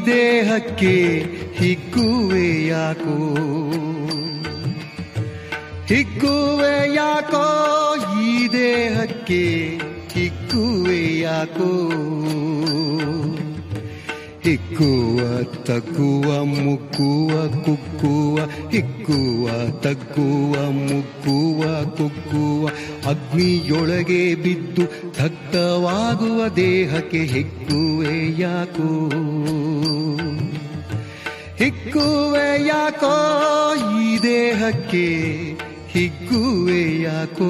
ದೇಹಕ್ಕೆ ಹಿಗ್ಗುವೆ ಯಾಕೋ ಹಿಗ್ಗುವೆ ಯಾಕೋ ಈ ದೇಹಕ್ಕೆ ಹಿಗ್ಗುವೆ ಯಾಕೋ ಹಿಕ್ಕುವ ತಗ್ಗುವ ಮುಕ್ಕುವ ಕುಕ್ಕುವ ಹಿಕ್ಕುವ ತಗ್ಗುವ ಮುಕ್ಕುವ ಕುಕ್ಕುವ ಅಗ್ನಿಯೊಳಗೆ ಬಿದ್ದು ದಗ್ಧವಾಗುವ ದೇಹಕ್ಕೆ ಹಿಕ್ಕುವೆ ಯಾಕೋ ಹಿಕ್ಕುವೆ ಯಾಕೋ ಈ ದೇಹಕ್ಕೆ ಹಿಗ್ಗುವೆ ಯಾಕೋ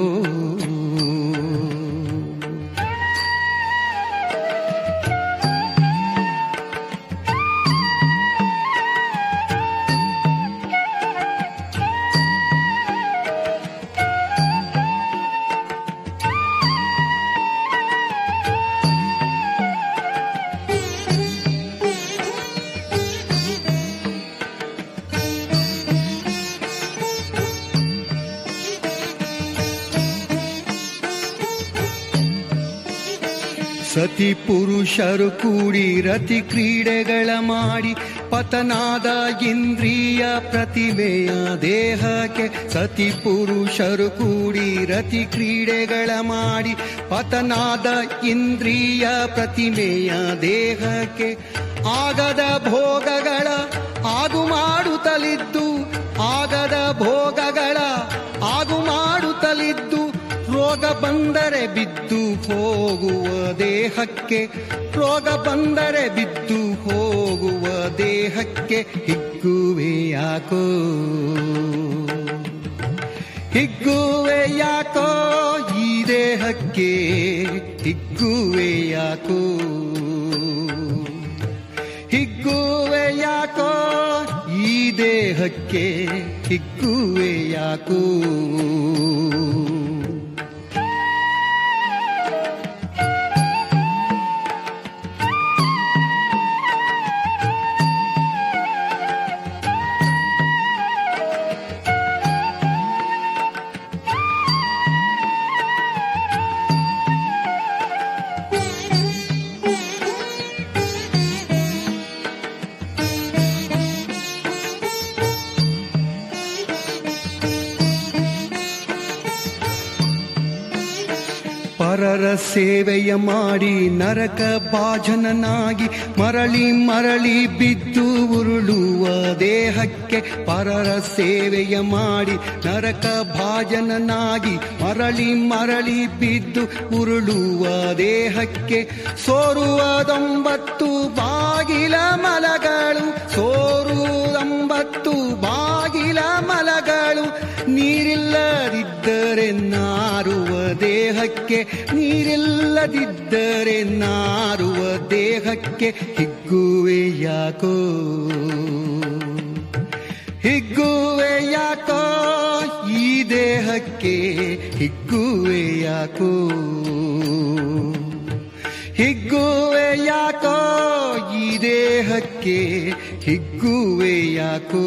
ಸತಿ ಪುರುಷರು ಕೂಡಿ ರತಿ ಕ್ರೀಡೆಗಳ ಮಾಡಿ ಪತನಾದ ಇಂದ್ರಿಯ ಪ್ರತಿಮೆಯ ದೇಹಕ್ಕೆ ಸತಿ ಪುರುಷರು ಕೂಡಿ ರತಿ ಕ್ರೀಡೆಗಳ ಮಾಡಿ ಪತನಾದ ಇಂದ್ರಿಯ ಪ್ರತಿಮೆಯ ದೇಹಕ್ಕೆ ಆಗದ ಭೋಗಗಳ ಆಗು ಮಾಡುತ್ತಲಿದ್ದು ಆಗದ ಭೋಗಗಳ ಆಗು ಮಾಡುತ್ತಲಿದ್ದು ರೋಗ ಬಂದರೆ ಬಿದ್ದು ಹೋಗುವ ದೇಹಕ್ಕೆ ರೋಗ ಬಂದರೆ ಬಿದ್ದು ಹೋಗುವ ದೇಹಕ್ಕೆ ಹಿಗ್ಗುವೆ ಯಾಕೋ ಹಿಗ್ಗುವೆ ಯಾಕೋ ಈ ದೇಹಕ್ಕೆ ಹಿಗ್ಗುವೆ ಯಾಕೋ ಹಿಗ್ಗುವೆ ಯಾಕೋ ಈ ದೇಹಕ್ಕೆ ಹಿಗ್ಗುವೆ ಯಾಕೋ ಪರರ ಸೇವೆಯ ಮಾಡಿ ನರಕ ಭಾಜನನಾಗಿ ಮರಳಿ ಮರಳಿ ಬಿದ್ದು ಉರುಳುವ ದೇಹಕ್ಕೆ ಪರರ ಸೇವೆಯ ಮಾಡಿ ನರಕ ಭಾಜನನಾಗಿ ಮರಳಿ ಮರಳಿ ಬಿದ್ದು ಉರುಳುವ ದೇಹಕ್ಕೆ ಸೋರುವದೊಂಬತ್ತು ಬಾಗಿಲ ಮಲಗಳು ಸೋರುವುದೊಂಬತ್ತು ಬಾಗಿಲ ಮಲಗಳು ನೀರಿಲ್ಲದಿದ್ದರೆ ನಾರುವ ದೇಹಕ್ಕೆ ನೀರಿಲ್ಲದಿದ್ದರೆ ನಾರುವ ದೇಹಕ್ಕೆ ಹಿಗ್ಗುವೆ ಯಾಕೋ ಹಿಗ್ಗುವೆ ಯಾಕೋ ಈ ದೇಹಕ್ಕೆ ಹಿಗ್ಗುವೆ ಯಾಕೋ ಹಿಗ್ಗುವೆ ಯಾಕೋ ಈ ದೇಹಕ್ಕೆ ಹಿಗ್ಗುವೆ ಯಾಕೋ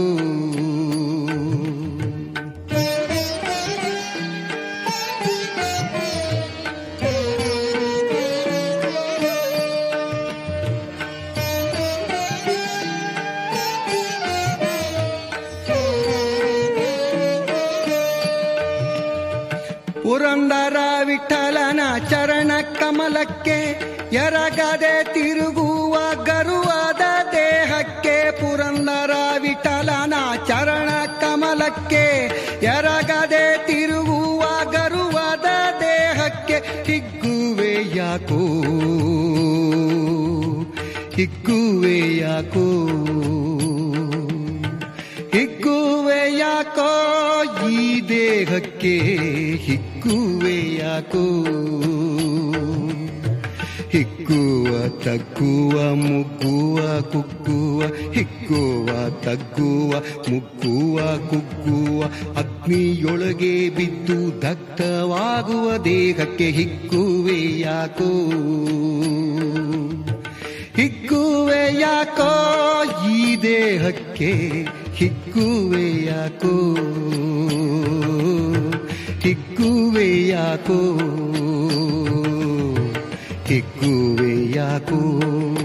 ಪುರಂದರ ವಿಠಲನ ಚರಣ ಕಮಲಕ್ಕೆ ಎರಗದೆ ತಿರುಗುವ ಗರುವಾದ ದೇಹಕ್ಕೆ ಪುರಂದರ ವಿಠಲನ ಚರಣ ಕಮಲಕ್ಕೆ ಎರಗದೆ ತಿರುಗುವ ಗರುವಾದ ದೇಹಕ್ಕೆ ಹಿಗ್ಗುವೆ ಯಾಕೋ ಹಿಗ್ಗುವೆ ಯಾಕೋ ಹಿಗ್ಗುವೆ ಯಾಕೋ ಈ ದೇಹಕ್ಕೆ ಹಿಗ್ಗುವೆ ಯಾಕೋ ಹಿಕ್ಕುವ ತಗ್ಗುವ ಮುಗ್ಗುವ ಕುಕ್ಕುವ ಹಿಕ್ಕುವ ತಗ್ಗುವ ಮುಗ್ಗುವ ಕುಗ್ಗುವ ಅಗ್ನಿಯೊಳಗೆ ಬಿದ್ದು ದಗ್ಧವಾಗುವ ದೇಹಕ್ಕೆ ಹಿಗ್ಗುವೆ ಯಾಕೋ ಹಿಗ್ಗುವೆ ಯಾಕೋ ಈ ದೇಹಕ್ಕೆ ಹಿಗ್ಗುವೆ ಯಾಕೋ ಹಿಗ್ಗುವೆ ಯಾಕೋ ಹಿಗ್ಗುವೆ ಯಾಕೋ